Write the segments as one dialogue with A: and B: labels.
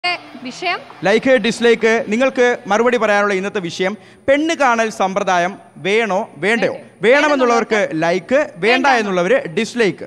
A: വിഷയം
B: like dislike നിങ്ങൾക്ക് മറുപടി പറയാനുള്ള ഇന്നത്തെ വിഷയം പെണ്ണ് കാണൽ സമ്പ്രദായം വേണോ വേണ്ടയോ വേണമെന്നുള്ളവർക്ക് ലൈക്ക് വേണ്ട എന്നുള്ളവർ ഡിസ്ലൈക്ക്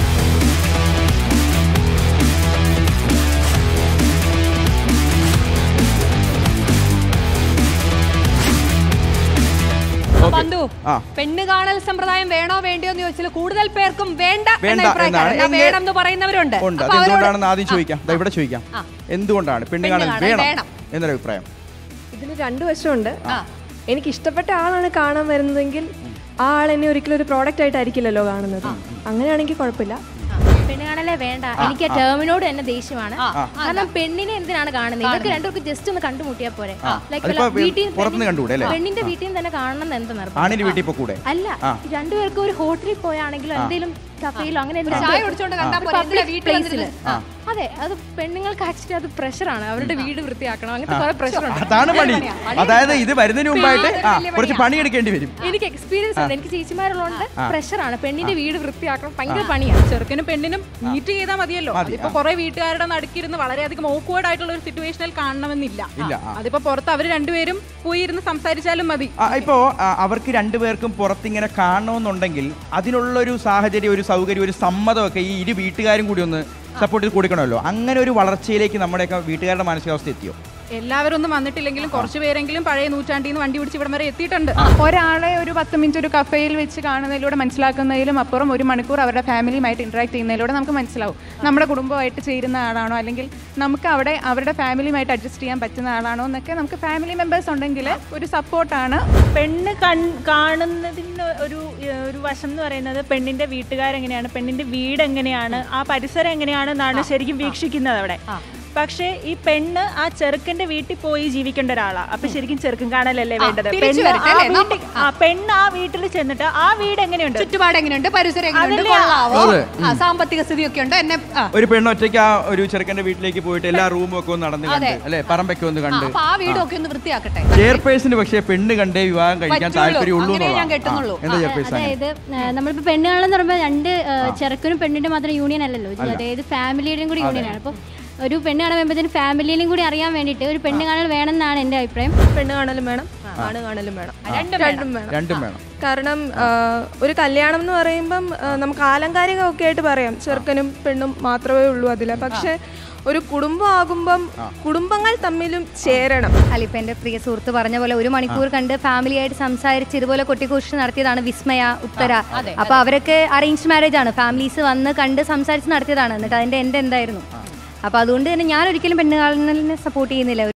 B: Okay.
A: ബന്ധു
B: ആ.
A: പെണ്ണ് കാണൽ സമ്പ്രദായം വേണോ വേണ്ടയോ എന്ന് ചോദിച്ചാൽ കൂടുതൽ പേർക്കും വേണ്ട എന്ന
B: വേണ്ട
A: അഭിപ്രായക്കാരല്ല.
B: എന്നാണ്.
A: വേണം എന്ന് പറയുന്നവരുണ്ട്
B: ഉണ്ട്
A: അപ്പൊ അവരോട്
B: അതെന്തുകൊണ്ടാണെന്ന് ആദ്യം ചോദിക്കാം ദാ ഇവിടെ ചോദിക്കാം
A: ആ.
B: എന്തുകൊണ്ടാണ് പെണ്ണ്
A: പെണ്ണ്
B: കാണൽ
A: കാണൽ
B: വേണം
A: വേണം.
B: എന്നൊരു അഭിപ്രായം
C: ഇതിന് രണ്ടു വശമുണ്ട്
A: ആ.
C: എനിക്ക് ഇഷ്ടപ്പെട്ട ആളാണ് കാണാൻ വരുന്നതെങ്കിൽ ആ ആൾ എന്നെ ഒരിക്കലും ഒരു പ്രോഡക്റ്റ് ആയിട്ടായിരിക്കില്ലല്ലോ കാണുന്നത് അങ്ങനെയാണെങ്കിൽ കുഴപ്പമില്ല
D: പെണ്ണ് കാണലേ വേണ്ട എനിക്ക് ആ ടേമിനോട് തന്നെ ദേഷ്യമാണ്
A: ആ.
D: കാരണം പെണ്ണിനെ എന്തിനാണ് കാണുന്നത് ഇവർക്ക് രണ്ടുപേർക്ക് ജസ്റ്റ് ഒന്ന് കണ്ടുമുട്ടിയാ പോരെ Like
B: അതിപ്പോ
D: വല്ല വീട്ടിൽ
B: പുറത്തുനിന്ന് കണ്ടുകൂടെ അല്ലേ?
D: പെണ്ണിന്റെ വീട്ടിൽ നിന്ന് തന്നെ കാണണം എന്ന് എന്താ നിർബന്ധം
B: ആണിന്റെ വീട്ടിൽ ഇപ്പോൾ കൂടെ
D: അല്ല രണ്ടുപേർക്കും ഒരു ഹോട്ടലിൽ പോയാണെങ്കിലും എന്തെങ്കിലും കഫയിലോ അങ്ങനെ
A: ഒരു ചായ കുടിച്ചോണ്ട് കണ്ടാ പോരെ, എന്തിനാ വീട്ടിൽ
D: പ്ലേസിൽ
A: വന്നിട്ട്?
D: അതെ അത് പെണ്ണുങ്ങൾക്ക് ആക്ച്വലി അത് പ്രഷറാണ് അവരുടെ വീട് വൃത്തിയാക്കണം അങ്ങനത്തെ കുറെ പ്രഷറുണ്ട്
B: അതാണ് പണി അതായത് ഇത് വരുന്നതിന് മുമ്പായിട്ട് ആ കുറച്ച് പണിയെടുക്കേണ്ടി വരും
D: എനിക്ക് എക്സ്പീരിയൻസ് ഉണ്ട് എനിക്ക് ചേച്ചിമാരുള്ളതുകൊണ്ട് പ്രഷറാണ് പെണ്ണിന്റെ വീട് വൃത്തിയാക്കണം ഭയങ്കര പണിയാണ്
E: ചെറുക്കനും പെണ്ണിനും മീറ്റ് ചെയ്താൽ മതിയല്ലോ
B: മതി,
E: അതിപ്പോ കുറെ വീട്ടുകാരുടെ നടുക്കിരുന്ന് വളരെയധികം ഓക്വേർഡ് ആയിട്ടുള്ള ഒരു സിറ്റുവേഷനിൽ കാണണമെന്നില്ല
B: ഇല്ല, ആ.
E: അതിപ്പോ പുറത്ത് അവർ രണ്ടുപേരും പോയി ഇരുന്ന് സംസാരിച്ചാലും മതി
B: ആ, ഇപ്പോ ആ, അവർക്ക് രണ്ടുപേർക്കും പുറത്തിങ്ങനെ കാണണമെന്നുണ്ടെങ്കിൽ അതിനുള്ളൊരു സാഹചര്യം ഒരു സൗകര്യം ഒരു സമ്മതമൊക്കെ ഈ ഇരു വീട്ടുകാരും കൂടി ഒന്ന് സപ്പോർട്ട് ചെയ്ത് കൊടുക്കണമല്ലോ അങ്ങനെ ഒരു വളർച്ചയിലേക്ക് നമ്മുടെയൊക്കെ വീട്ടുകാരുടെ മാനസികാവസ്ഥ എത്തിയോ
E: എല്ലാവരും ഒന്നും വന്നിട്ടില്ലെങ്കിലും കുറച്ച് പേരെങ്കിലും പഴയ നൂറ്റാണ്ടിൽ നിന്ന് വണ്ടി പിടിച്ച് ഇവിടം വരെ എത്തിയിട്ടുണ്ട് ഒരാളെ ഒരു പത്ത് മിനിറ്റ് ഒരു കഫേയിൽ വെച്ച് കാണുന്നതിലൂടെ മനസ്സിലാക്കുന്നതിലും അപ്പുറം ഒരു മണിക്കൂർ അവരുടെ ഫാമിലിയുമായിട്ട് ഇന്ററാക്ട് ചെയ്യുന്നതിലൂടെ നമുക്ക് മനസ്സിലാവും നമ്മുടെ കുടുംബമായിട്ട് ചേരുന്ന ആളാണോ അല്ലെങ്കിൽ നമുക്ക് അവിടെ അവരുടെ ഫാമിലിയുമായിട്ട് അഡ്ജസ്റ്റ് ചെയ്യാൻ പറ്റുന്ന ആളാണോ എന്നൊക്കെ നമുക്ക് ഫാമിലി മെമ്പേഴ്സ് ഉണ്ടെങ്കിൽ ഒരു സപ്പോർട്ടാണ്
F: പെണ്ണ് കൺ കാണുന്നതിന് ഒരു ഏഹ്, ഒരു വശം എന്ന് പറയുന്നത് പെണ്ണിന്റെ വീട്ടുകാരെങ്ങനെയാണ് പെണ്ണിന്റെ വീട് എങ്ങനെയാണ് ആ പരിസരം എങ്ങനെയാണെന്നാണ് ശരിക്കും വീക്ഷിക്കുന്നത് അവിടെ പക്ഷേ ഈ പെണ്ണ് ആ ചെറുക്കന്റെ വീട്ടിൽ പോയി ജീവിക്കേണ്ട ഒരാളാ അപ്പൊ ശരിക്കും ചെറുക്കൻ കാണലല്ലേ വേണ്ടത്
A: തിരിച്ചു
F: പെണ്ണ്
A: വരട്ടെ,
F: ആ
A: അല്ലേ?
F: വീട്ടിൽ ആ പെണ്ണ് ആ വീട്ടിൽ ചെന്നിട്ട് ആ വീട് എങ്ങനെയുണ്ട്
A: ചുറ്റുപാട് എങ്ങനെയുണ്ട് പരിസരം എങ്ങനെയുണ്ട്
F: അതല്ലേ ആ-
A: കൊള്ളാവോ
B: അതെ.
A: ആ, സാമ്പത്തിക സ്ഥിതിയൊക്കെ ഉണ്ട് എന്നെ ആ.
B: ഒരു പെണ്ണൊറ്റയ്ക്ക് ആ ഒരു ചെറുക്കന്റെ വീട്ടിലേക്ക് പോയിട്ട് എല്ലാ റൂമും ഒക്കെ ഒന്ന് നടന്ന് കണ്ട്
A: അതെ.
B: അല്ലെ പറമ്പൊക്കെ ഒന്ന്
A: ആ,
B: കണ്ട്
A: അപ്പൊ ആ വീടൊക്കെ ഒന്ന് വൃത്തിയാക്കട്ടെ
B: ചെയർപേഴ്സിന് പക്ഷേ പെണ്ണ് കണ്ടേ വിവാഹം കഴിക്കാൻ
A: പറ്റുള്ളൂ.
B: താല്പര്യമുള്ളൂ
A: അങ്ങനെ ഞാൻ
B: എന്നുള്ളതാണ്.
A: കേട്ടുന്നുള്ളൂ.
B: ആ, എന്താ
D: അതെ,
B: ചെയർപേഴ്സ് അങ്ങനെ?
D: അതായത് ഏഹ്, നമ്മളിപ്പോ പെണ്ണുകാണെന്ന് പറയുമ്പോൾ രണ്ട് ഏഹ്, ചെറുക്കനും പെണ്ണിന്റെ മാത്രം യൂണിയൻ അല്ലല്ലോ ഇത് അതായത് ഫാമിലിയുടെയും കൂടി യൂണിയൻ ആണ് അപ്പോൾ ഒരു പെണ്ണ് കാണാൻ വരുമ്പോഴത്തേന് ഫാമിലിയിലും കൂടി അറിയാൻ വേണ്ടിയിട്ട് ഒരു പെണ്ണ് കാണൽ വേണമെന്നാണ് എൻ്റെ അഭിപ്രായം
C: പെണ്ണ് കാണലും വേണം ആണ് കാണലും വേണം
A: രണ്ടും
C: രണ്ടും വേണം
B: രണ്ടും വേണം
C: കാരണം ആ, ഒരു കല്യാണം എന്ന് പറയുമ്പം ആ, നമുക്ക് ആലങ്കാരികമൊക്കെ ആയിട്ട് പറയാം ചെറുക്കനും പെണ്ണും മാത്രമേ ഉള്ളൂ അതിൽ പക്ഷെ ഒരു കുടുംബം ആകുമ്പം കുടുംബങ്ങൾ തമ്മിലും ചേരണം
G: അല്ല ഇപ്പൊ എന്റെ പ്രിയ സുഹൃത്ത് പറഞ്ഞ പോലെ ഒരു മണിക്കൂർ കണ്ട് ഫാമിലി ആയിട്ട് സംസാരിച്ച് ഇതുപോലെ കൊട്ടിഘോഷിച്ച് നടത്തിയതാണ് വിസ്മയ ഉത്തര അപ്പൊ അവരൊക്കെ അറേഞ്ച് മാരേജ് ആണ് ഫാമിലീസ് വന്ന് കണ്ട് സംസാരിച്ച് നടത്തിയതാണ് എന്നിട്ട് അതിന്റെ എന്റെ എന്തായിരുന്നു അപ്പൊ അതുകൊണ്ട് തന്നെ ഞാൻ ഒരിക്കലും പെണ്ണുകാലിനെ സപ്പോർട്ട് ചെയ്യുന്നില്ല